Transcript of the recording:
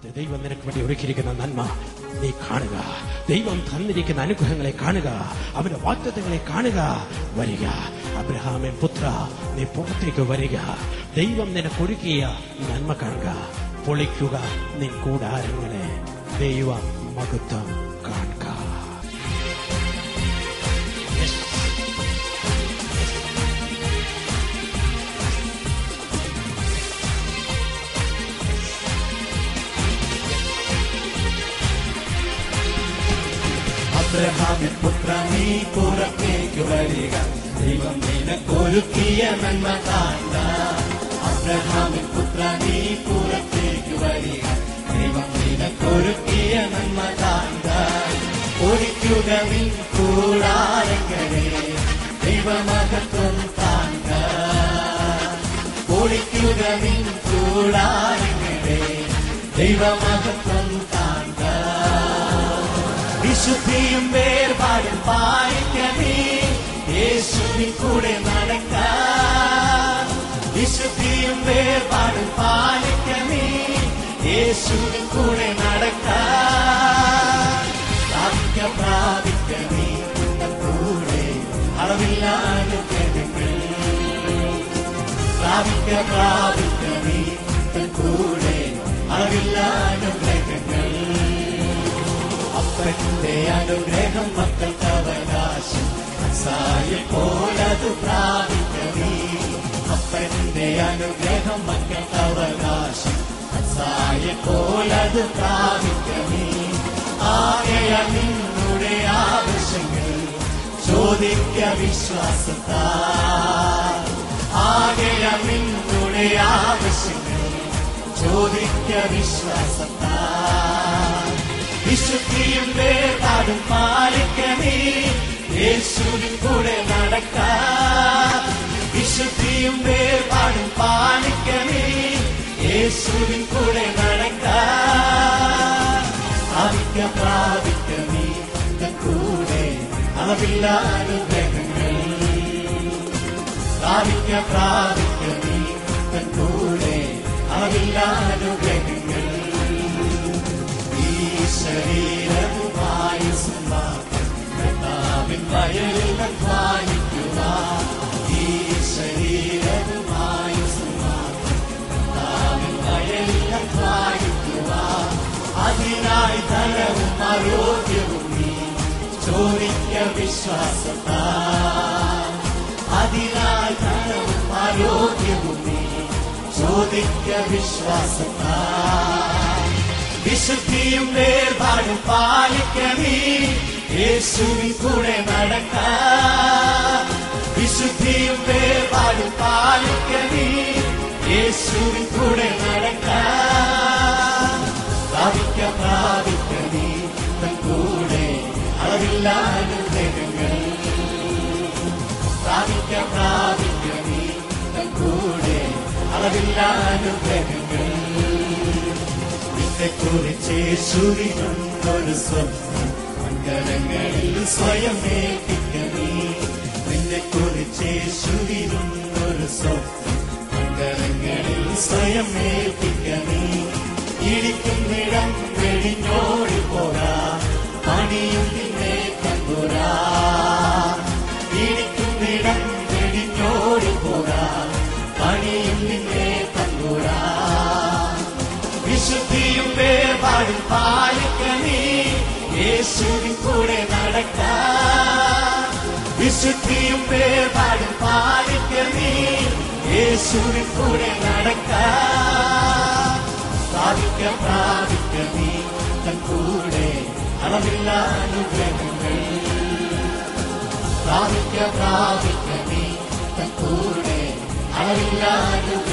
അത് ദൈവം നിനക്ക് വേണ്ടി ഒരുക്കിയിരിക്കുന്ന നന്മ നീ കാണുക ദൈവം തന്നിരിക്കുന്ന അനുഗ്രഹങ്ങളെ കാണുക അവന്റെ വാഗ്ദത്തങ്ങളെ കാണുക വരിക അബ്രഹാമൻ പുത്ര നീ പുറത്തേക്ക് വരിക ദൈവം നിനക്കൊരുക്കിയ നന്മ കാണുക പൊളിക്കുക നിൻ കൂടാരങ്ങളെ ദൈവ മഹത്വം കാണുക Yes. അബ്രഹാമിൻ പുത്ര നീ പുറത്തേക്ക് വരിക ദൈവം നിനക്കൊരുക്കിയ നന്മ കാണുക അബ്രഹാമിൻ പുത്ര നീ പുറത്തേക്ക് വരിക ദൈവം നിനക്കൊരുക്കിയ നന്മ കാണുക ഒഴിക്കുക നിൻ കൂടാരങ്ങളെ ദൈവമഹത്വം കാണുക ഒഴിക്കുക നിൻ കൂടാരങ്ങളെ ദൈവമഹത്വം കാണുക വിശുദ്ധിയും വേർപാടും പാലിക്കണേ യേശുവിൻ കൂടെ നടക്കാൻ വിശുദ്ധിയും വേർപാടും പാലിക്കണേ യേശുവിൻ കൂടെ നടക്കാൻ പ്രാപിക്ക പ്രാപിക്കണേ കൂടെ അളവില്ലാനുഗ്രഹങ്ങൾ പ്രാപിക്ക പ്രാപിക്കണേ കൂടെ അളവില്ലാനുഗ്രഹങ്ങൾ അപ്പന്റെ അനുഗ്രഹം മക്കൾക്ക് അവകാശം സായ പോലത് പ്രാപിക്കണേ അപ്പന്റെ അനുഗ്രഹം മക്കൾക്ക് അവകാശം സായ പോലത് പ്രാപിക്കണേ ആകെയ നിന്നുടെ ആവശ്യങ്ങൾ ചോദിക്ക വിശ്വാസത്താ ആകെയ നിന്നുടെ ആവശ്യങ്ങൾ ചോദിക്ക വിശ്വാസത്താ വിശുദ്ധിയും വേർപാടും പാലിക്കണേ യേശുവിൻ കൂടെ നടക്കാൻ വിശുദ്ധിയും വേർപാടും പാലിക്കണേ യേശുവിൻ കൂടെ നടക്കാൻ പ്രാപിക്ക പ്രാപിക്കണേ തൻ കൂടെ അളവില്ലാനുഗ്രഹങ്ങൾ പ്രാപിക്ക പ്രാപിക്കണേ തൻ കൂടെ അളവില്ലാനുഗ്രഹങ്ങൾ ഈ ശരീരവുമായി കർത്താവിൻ വയലിൽ അധ്വാനിക്കുക ഈ ശരീരവുമായി കർത്താവിൻ വയലിൽ അധ്വാനിക്കുക അതിനായി ധനവും ആരോഗ്യവും നീ ചോദിക്ക വിശ്വാസത്താ അതിനായി ധനവും ആരോഗ്യവും നീ ചോദിക്ക വിശ്വാസത്താ വിശുദ്ധിയും വേർപാടും പാലിക്കണേ യേശുവിൻ കൂടെ നടക്കാൻ വിശുദ്ധിയും വേർപാടും പാലിക്കണേ യേശുവിൻ കൂടെ നടക്കാൻ പ്രാപിക്ക പ്രാപിക്കണേ തൻ കൂടെ അളവില്ലാനുഗ്രഹങ്ങൾ പ്രാപിക്ക പ്രാപിക്കണേ തൻ കൂടെ അളവില്ലാനുഗ്രഹങ്ങൾ നിന്നെ കുറിച്ച് യേശുവിനൊരു സ്വപ്നം മംഗളങ്ങളിൽ സ്വയം ഏൽപ്പിക്കണേ നിന്നെ കുറിച്ച് യേശുവിനൊരു സ്വപ്നം മംഗളങ്ങളിൽ സ്വയം ഏൽപ്പിക്കണേ ഇടിക്കുന്നിടം വെടിഞ്ഞോടി പോരാ പണിയും നിന്നെ കണ്ടുരാ ഇടിക്കുന്നിടം വെടിഞ്ഞോടി പോരാ പണിയും നിന്നെ കണ്ടുരാ വിശുദ്ധിയും വേർപാടും പാലിക്കണേ യേശുവിൻ കൂടെ നടക്കാൻ വിശുദ്ധിയും വേർപാടും പാലിക്കണേ യേശുവിൻ കൂടെ നടക്കാൻ പ്രാപിക്ക പ്രാപിക്കണേ തൻ കൂടെ അളവില്ലാനുഗ്രഹങ്ങൾ പ്രാപിക്ക പ്രാപിക്കണേ തൻ കൂടെ അളവില്ലാനുഗ്രഹങ്ങൾ